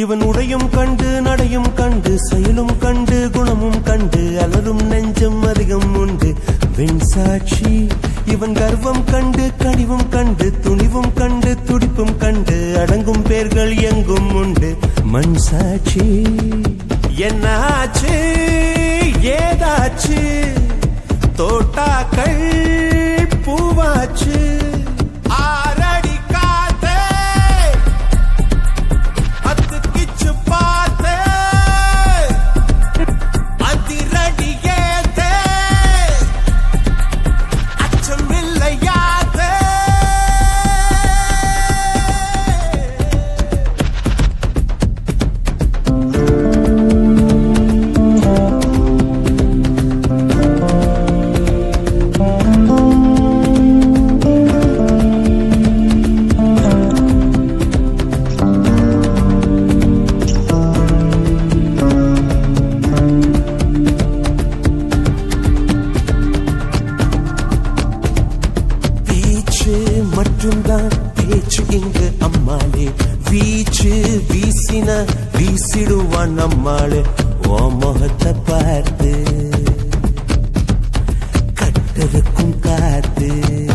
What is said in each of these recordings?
இவன் உடையும் கண்டு நடையும் கண்டு செயலும் கண்டு குணமும் கண்டு அலரும் நெஞ்சம் அதிகம் உண்டு வெண் சாட்சி இவன் கர்வம் கண்டு கனிவும் கண்டு துணிவும் கண்டு துடிப்பும் கண்டு அடங்கும் பேர்கள் எங்கும் உண்டு மண் சாட்சி என்னாச்சு ஏதாச்சு தோட்டாக்கள் பூவாச்சு ஆரடி காத்தே அத்து கிச்சு பார்த்தே அதிரடி ஏத்தே அச்சம் இல்லையாதே வீச்சு மட்டும்தான் பேச்சு இங்கு அம்மாளே வீச்சு வீசின வீசிடுவான் நம்மாளு ஓ முகத்தை பார்த்து கட்டருக்கும் காத்து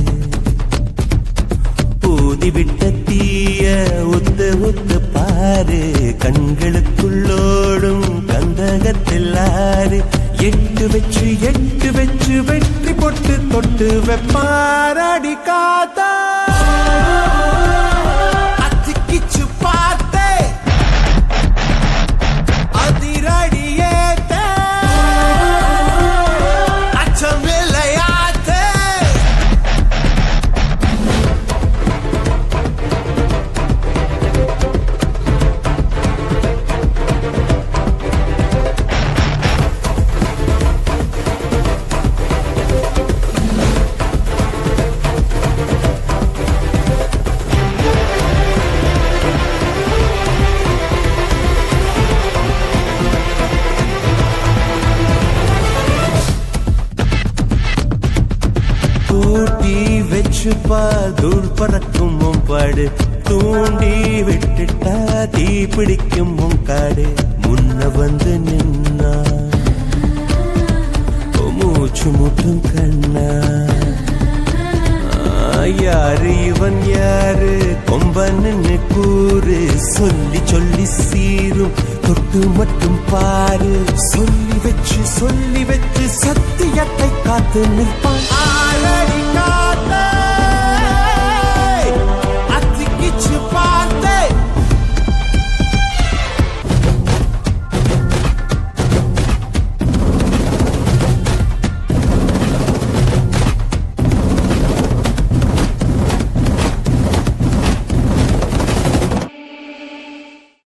ஊதி விட்ட தீய உத்து உத்து பாரு கண்களுக்குள்ளோடும் கந்தகத்தில் ஆறு எட்டு வச்சு எட்டு வச்சு வெற்றி பொட்டு தொட்டு வெப்பாரடி காத்தா அத்திக்கிச்சு பார்த்தே அதிரடி ஏத்தே அச்சம் இல்லையாத்தே கூட்டி வச்சுப்பா தூள் பறக்கும் உன் பாடு தூண்டி விட்டுட்டா தீ பிடிக்கும் உன் காடு முன்ன வந்து நின்னா உன் மூச்சு முட்டும் கண்ணா ஆ, யாரு இவன் யாரு கொம்பன்னு கூறு சொல்லி சொல்லி சீரும் தொட்டு மட்டும் பாரு சொல்லி வச்சு சொல்லி வச்சு சத்தியத்தை காத்து நிற்பான்